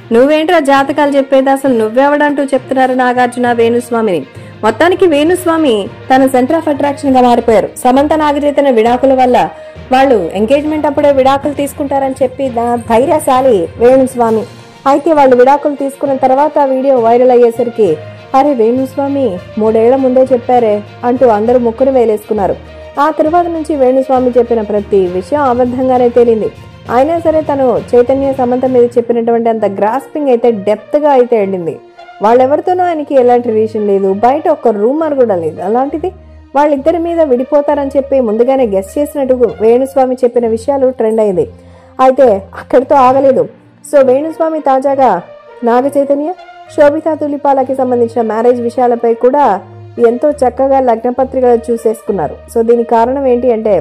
నువ్వేంట్రా జాతకాలు చెప్పేది అసలు నువ్వెవడంటూ చెప్తున్నారు నాగార్జున వేణుస్వామిని మొత్తానికి వేణుస్వామి తన సెంటర్ ఆఫ్ అట్రాక్షన్ గా మారిపోయారు సమంత నాగచైతన్య విడాకుల వల్ల వాళ్ళు ఎంగేజ్మెంట్ అప్పుడే విడాకులు తీసుకుంటారని చెప్పి దా- ధైర్యశాలి వేణుస్వామి అయితే వాళ్ళు విడాకులు తీసుకున్న తర్వాత ఆ వీడియో వైరల్ అయ్యేసరికి అరే వేణుస్వామి మూడేళ్ల ముందే చెప్పారే అంటూ అందరూ ముక్కును వేలేసుకున్నారు ఆ తర్వాత నుంచి వేణుస్వామి చెప్పిన ప్రతి విషయం అబద్ధంగానే తేలింది అయినా సరే తను చైతన్య సమంత మీద చెప్పినటువంటి అంత గ్రాస్పింగ్ అయితే డెప్త్ గా అయితే వెళ్ళింది వాళ్ళెవరితోనూ ఆయనకి ఎలాంటి రిలేషన్ లేదు బయట ఒక్క రూమర్ కూడా లేదు అలాంటిది వాళ్ళిద్దరి మీద విడిపోతారని చెప్పి ముందుగానే గెస్ట్ చేసినట్టు వేణుస్వామి చెప్పిన విషయాలు ట్రెండ్ అయింది అయితే అక్కడితో ఆగలేదు సో వేణుస్వామి తాజాగా నాగ చైతన్య శోభితా తులిపాలకి సంబంధించిన మ్యారేజ్ విషయాలపై కూడా ఎంతో చక్కగా లగ్నపత్రికలు చూసేసుకున్నారు సో దీనికి కారణం ఏంటి అంటే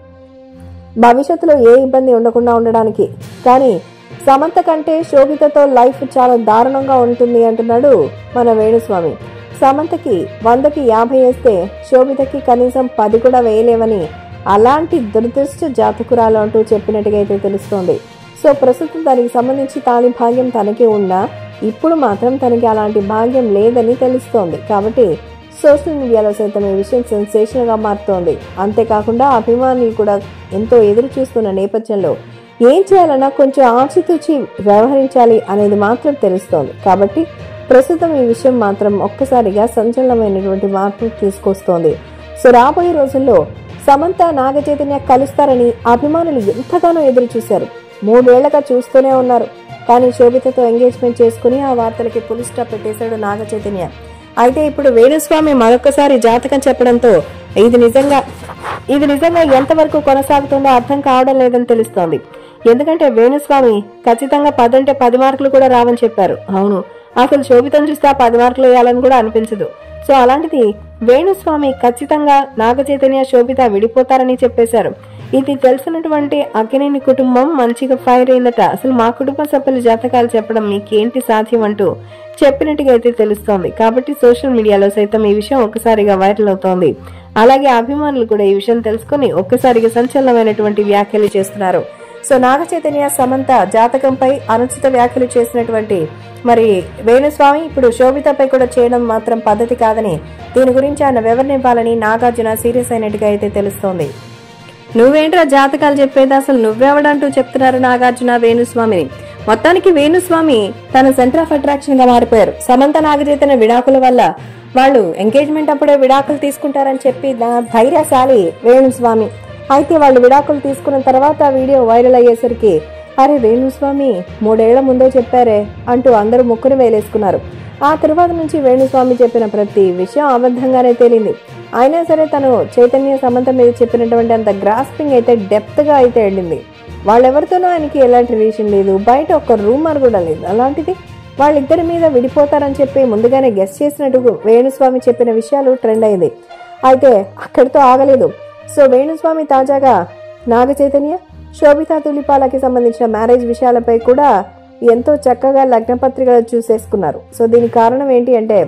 భవిష్యత్తులో ఏ ఇబ్బంది ఉండకుండా ఉండడానికి కానీ సమంత కంటే శోభితతో లైఫ్ చాలా దారుణంగా ఉంటుంది అంటున్నాడు మన వేణుస్వామి సమంతకి వందకి యాభై వేస్తే శోభితకి కనీసం పది కూడా వేయలేవని అలాంటి దురదృష్ట జాతకురాలు అంటూ చెప్పినట్టుగా అయితే తెలుస్తోంది సో ప్రస్తుతం దానికి సంబంధించి తాని భాగ్యం తనకి ఉన్నా ఇప్పుడు మాత్రం తనకి అలాంటి భాగ్యం లేదని తెలుస్తోంది కాబట్టి సోషల్ మీడియాలో సైతం ఈ విషయం సెన్సేషన్ గా మారుతోంది అంతేకాకుండా అభిమానులు కూడా ఎంతో ఎదురు చూస్తున్న నేపథ్యంలో ఏం చేయాలన్నా కొంచెం ఆచితూచి వ్యవహరించాలి అనేది మాత్రం తెలుస్తోంది కాబట్టి ప్రస్తుతం ఈ విషయం మాత్రం ఒక్కసారిగా సంచలనమైనటువంటి మార్పు తీసుకొస్తోంది సో రాబోయే రోజుల్లో సమంత నాగచైతన్య కలుస్తారని అభిమానులు ఎంతగానో ఎదురు చూశారు మూడేళ్లగా చూస్తూనే ఉన్నారు కానీ శోభితతో ఎంగేజ్మెంట్ చేసుకుని ఆ వార్తలకి పులి స్టాప్ పెట్టేశాడు నాగ చైతన్య అయితే ఇప్పుడు వేణుస్వామి మరొకసారి జాతకం చెప్పడంతో ఇది నిజంగా ఇది నిజంగా ఎంతవరకు కొనసాగుతుందో అర్థం కావడం లేదని తెలుస్తోంది ఎందుకంటే వేణుస్వామి ఖచ్చితంగా పదంటే పది మార్కులు కూడా రావని చెప్పారు అవును అసలు శోభితం చూస్తే ఆ పది మార్కులు వేయాలని కూడా అనిపించదు సో అలాంటిది వేణుస్వామి ఖచ్చితంగా నాగ చైతన్య శోభిత విడిపోతారని చెప్పేశారు ఇది తెలిసినటువంటి అక్కినేని కుటుంబం మంచిగా ఫైర్ అయిందట అసలు మా కుటుంబ సభ్యుల జాతకాలు చెప్పడం మీకేంటి సాధ్యం అంటూ చెప్పినట్టుగా అయితే తెలుస్తోంది కాబట్టి సోషల్ మీడియాలో సైతం ఈ విషయం ఒక్కసారిగా వైరల్ అవుతోంది అలాగే అభిమానులు కూడా ఈ విషయం తెలుసుకుని ఒక్కసారిగా సంచలనమైనటువంటి వ్యాఖ్యలు చేస్తున్నారు సో నాగ చైతన్య సమంత జాతకంపై అనుచిత వ్యాఖ్యలు చేసినటువంటి మరి వేణుస్వామి ఇప్పుడు శోభితపై కూడా చేయడం మాత్రం పద్ధతి కాదని దీని గురించి ఆయన వివరణ ఇవ్వాలని నాగార్జున సీరియస్ అయినట్టుగా అయితే తెలుస్తోంది నువ్వేంట్రా జాతకాలు చెప్పేది అసలు నువ్వెవడంటూ చెప్తున్నారు నాగార్జున వేణుస్వామిని మొత్తానికి వేణుస్వామి తన సెంటర్ ఆఫ్ అట్రాక్షన్ గా మారిపోయారు సమంత నాగచైతన్య విడాకుల వల్ల వాళ్ళు ఎంగేజ్మెంట్ అప్పుడే విడాకులు తీసుకుంటారని చెప్పి దా- ధైర్యశాలి వేణుస్వామి అయితే వాళ్ళు విడాకులు తీసుకున్న తర్వాత ఆ వీడియో వైరల్ అయ్యేసరికి అరే వేణుస్వామి మూడేళ్ల ముందే చెప్పారే అంటూ అందరూ ముక్కును వేలేసుకున్నారు ఆ తర్వాత నుంచి వేణుస్వామి చెప్పిన ప్రతి విషయం అబద్ధంగానే తేలింది అయినా సరే తను చైతన్య సమంత మీద చెప్పినటువంటి అంత గ్రాస్పింగ్ అయితే డెప్త్ గా అయితే వెళ్ళింది వాళ్ళెవరితోనూ ఆయనకి ఎలాంటి రిలేషన్ లేదు బయట ఒక్క రూమర్ కూడా లేదు అలాంటిది వాళ్ళిద్దరి మీద విడిపోతారని చెప్పి ముందుగానే గెస్ట్ చేసినట్టు వేణుస్వామి చెప్పిన విషయాలు ట్రెండ్ అయింది అయితే అక్కడితో ఆగలేదు సో వేణుస్వామి తాజాగా నాగ చైతన్య శోభితా తులిపాలకి సంబంధించిన మ్యారేజ్ విషయాలపై కూడా ఎంతో చక్కగా లగ్నపత్రికలు చూసేసుకున్నారు సో దీనికి కారణం ఏంటి అంటే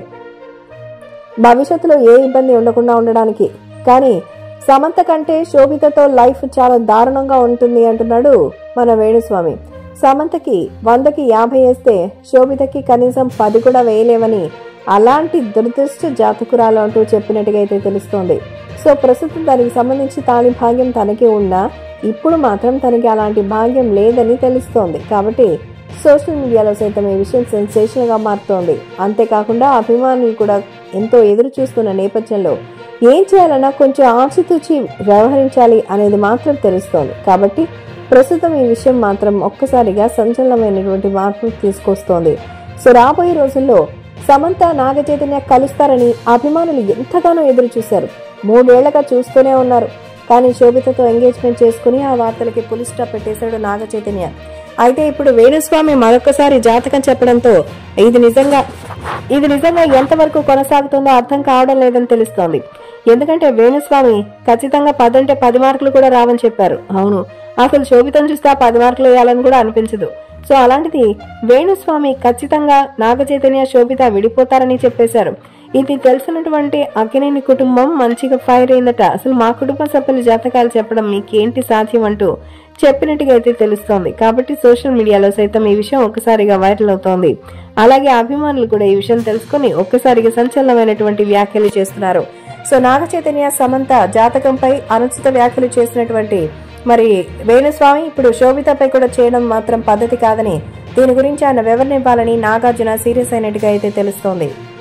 భవిష్యత్తులో ఏ ఇబ్బంది ఉండకుండా ఉండడానికి కానీ సమంత కంటే శోభితతో లైఫ్ చాలా దారుణంగా ఉంటుంది అంటున్నాడు మన వేణుస్వామి సమంతకి వందకి యాభై వేస్తే శోభితకి కనీసం పది కూడా వేయలేవని అలాంటి దురదృష్ట జాతకురాలు అంటూ చెప్పినట్టుగా అయితే తెలుస్తోంది సో ప్రస్తుతం దానికి సంబంధించి తాని భాగ్యం తనకి ఉన్నా ఇప్పుడు మాత్రం తనకి అలాంటి భాగ్యం లేదని తెలుస్తోంది కాబట్టి సోషల్ మీడియాలో సైతం ఈ విషయం సెన్సేషన్ గా మారుతోంది అంతేకాకుండా అభిమానులు కూడా ఎంతో ఎదురు చూస్తున్న నేపథ్యంలో ఏం చేయాలన్నా కొంచెం ఆచితూచి వ్యవహరించాలి అనేది మాత్రం తెలుస్తోంది కాబట్టి ప్రస్తుతం ఈ విషయం మాత్రం ఒక్కసారిగా సంచలనమైనటువంటి మార్పు తీసుకొస్తోంది సో రాబోయే రోజుల్లో సమంత నాగచైతన్య కలుస్తారని అభిమానులు ఎంతగానో ఎదురు చూశారు మూడేళ్లగా చూస్తూనే ఉన్నారు కానీ శోభితతో ఎంగేజ్మెంట్ చేసుకుని ఆ వార్తలకి పులి స్టాప్ పెట్టేశాడు నాగ చైతన్య అయితే ఇప్పుడు వేణుస్వామి మరొకసారి జాతకం చెప్పడంతో ఇది నిజంగా ఇది నిజంగా ఎంతవరకు కొనసాగుతుందో అర్థం కావడం లేదని తెలుస్తోంది ఎందుకంటే వేణుస్వామి ఖచ్చితంగా పదంటే పది మార్కులు కూడా రావని చెప్పారు అవును అసలు శోభితం చూస్తే ఆ పది మార్కులు వేయాలని కూడా అనిపించదు సో అలాంటిది వేణుస్వామి ఖచ్చితంగా నాగ చైతన్య శోభిత విడిపోతారని చెప్పేశారు ఇది తెలిసినటువంటి అక్కినేని కుటుంబం మంచిగా ఫైర్ అయిందట అసలు మా కుటుంబ సభ్యుల జాతకాలు చెప్పడం మీకేంటి సాధ్యం అంటూ చెప్పినట్టుగా అయితే తెలుస్తోంది కాబట్టి సోషల్ మీడియాలో సైతం ఈ విషయం ఒక్కసారిగా వైరల్ అవుతోంది అలాగే అభిమానులు కూడా ఈ విషయం తెలుసుకుని ఒక్కసారిగా సంచలనమైనటువంటి వ్యాఖ్యలు చేస్తున్నారు సో నాగ చైతన్య సమంత జాతకంపై అనుచిత వ్యాఖ్యలు చేసినటువంటి మరి వేణుస్వామి ఇప్పుడు శోభితపై కూడా చేయడం మాత్రం పద్ధతి కాదని దీని గురించి ఆయన వివరణ ఇవ్వాలని నాగార్జున సీరియస్ అయినట్టుగా అయితే తెలుస్తోంది